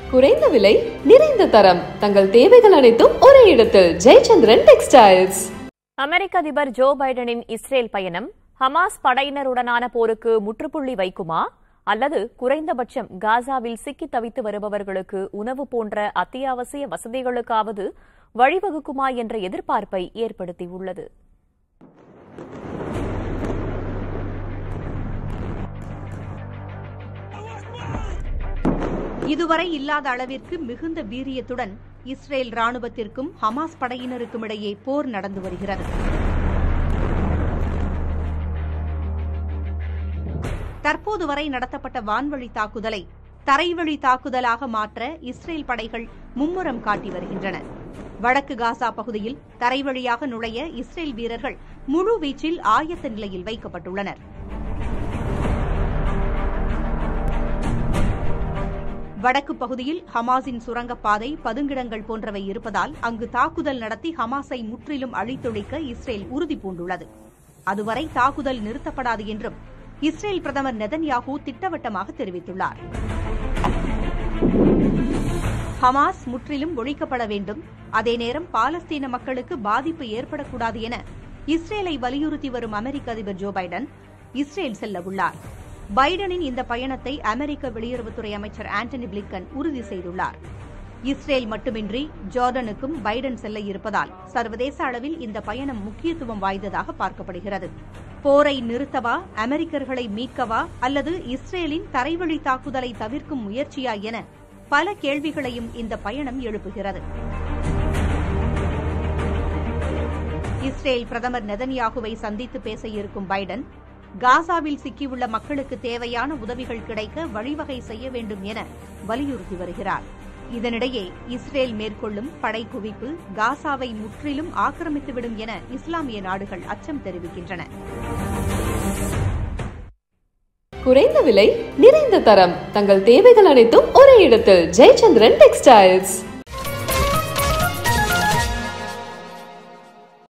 குறைந்த விலை நிறைந்த தரம் தங்கள் தேவைகள் அனைத்தும் ஒரே இடத்தில் ஜெயச்சந்திரன் டெக்ஸ்டைல்ஸ் அமெரிக்க அதிபர் ஜோ பைடனின் இஸ்ரேல் பயணம் ஹமாஸ் படையினருடனான போருக்கு முற்றுப்புள்ளி வைக்குமா அல்லது குறைந்தபட்சம் காசாவில் சிக்கித் தவித்து வருபவர்களுக்கு உணவு போன்ற அத்தியாவசிய வசதிகளுக்காவது வழிவகுக்குமா என்ற எதிர்பார்ப்பை ஏற்படுத்தியுள்ளது இதுவரை இல்லாத அளவிற்கு மிகுந்த வீரியத்துடன் இஸ்ரேல் ராணுவத்திற்கும் ஹமாஸ் படையினருக்கும் இடையே போர் நடந்து வருகிறது தற்போது வரை நடத்தப்பட்ட வான்வழி தாக்குதலை தரைவழி தாக்குதலாக மாற்ற இஸ்ரேல் படைகள் மும்முரம் காட்டி வருகின்றன வடக்கு காசா பகுதியில் தரைவழியாக நுழைய இஸ்ரேல் வீரர்கள் முழு வீச்சில் ஆயத்த நிலையில் வைக்கப்பட்டுள்ளனர் வடக்கு பகுதியில் ஹமாஸின் சுரங்கப்பாதை பதுங்கிடங்கள் போன்றவை இருப்பதால் அங்கு தாக்குதல் நடத்தி ஹமாஸை முற்றிலும் அழித்தொழிக்க இஸ்ரேல் உறுதி பூண்டுள்ளது அதுவரை தாக்குதல் நிறுத்தப்படாது என்றும் இஸ்ரேல் பிரதமர் நெதன்யாகு திட்டவட்டமாக தெரிவித்துள்ளார் ஹமாஸ் முற்றிலும் ஒழிக்கப்பட வேண்டும் அதே நேரம் பாலஸ்தீன மக்களுக்கு பாதிப்பு ஏற்படக்கூடாது என இஸ்ரேலை வலியுறுத்தி வரும் அமெரிக்க அதிபர் ஜோ பைடன் இஸ்ரேல் செல்ல உள்ளார் பைடனின் இந்த பயணத்தை அமெரிக்க வெளியுறவுத்துறை அமைச்சர் ஆண்டனி பிளிக்கன் உறுதி செய்துள்ளார் இஸ்ரேல் மட்டுமின்றி ஜார்டனுக்கும் பைடன் செல்ல இருப்பதால் சர்வதேச அளவில் இந்த பயணம் முக்கியத்துவம் வாய்ந்ததாக பார்க்கப்படுகிறது போரை நிறுத்தவா அமெரிக்கர்களை மீட்கவா அல்லது இஸ்ரேலின் தரைவழி தாக்குதலை தவிர்க்கும் முயற்சியா என பல கேள்விகளையும் இந்த பயணம் எழுப்புகிறது இஸ்ரேல் பிரதமர் நெதன்யாகுவை சந்தித்து பேச இருக்கும் பைடன் காசாவில் சிக்கியுள்ள மக்களுக்கு தேவையான உதவிகள் கிடைக்க வழிவகை செய்ய வேண்டும் என வலியுறுத்தி வருகிறார் இதனிடையே இஸ்ரேல் மேற்கொள்ளும் படை குவிப்பு காசாவை முற்றிலும் ஆக்கிரமித்துவிடும் என இஸ்லாமிய நாடுகள் அச்சம் தெரிவிக்கின்றன குறைந்த விலை நிறைந்த தரம் தங்கள் தேவைகள் அனைத்தும் ஒரே இடத்தில் ஜெயச்சந்திரன் டெக்ஸ்டைல்ஸ்